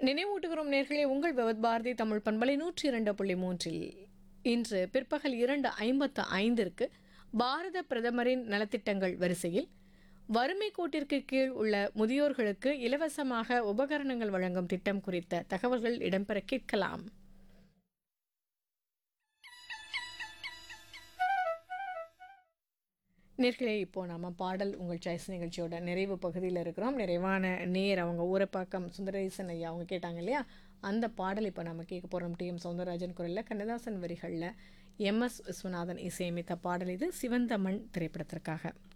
நினைவூட்டுகிறோம் நேர்களே உங்கள் விவத் பாரதி தமிழ் பண்பலை நூற்றி இரண்டு புள்ளி மூன்றில் இன்று பிற்பகல் இரண்டு ஐம்பத்து ஐந்திற்கு பாரத பிரதமரின் நலத்திட்டங்கள் வரிசையில் வறுமை கோட்டிற்கு கீழ் உள்ள முதியோர்களுக்கு இலவசமாக உபகரணங்கள் வழங்கும் திட்டம் குறித்த தகவல்கள் இடம்பெற கேட்கலாம் நேர்களே இப்போ நம்ம பாடல் உங்கள் சாய்ஸ் நிகழ்ச்சியோட நிறைவு பகுதியில் இருக்கிறோம் நிறைவான நேர் அவங்க ஊரப்பாக்கம் சுந்தரேசன் ஐயா அவங்க கேட்டாங்க இல்லையா அந்த பாடல் இப்போ நம்ம கேட்க போகிறோம் டி எம் சௌந்தரராஜன் குரலில் கண்ணதாசன் வரிகளில் எம் எஸ் விஸ்வநாதன் இசையமைத்த பாடல் இது சிவந்தமண் திரைப்படத்திற்காக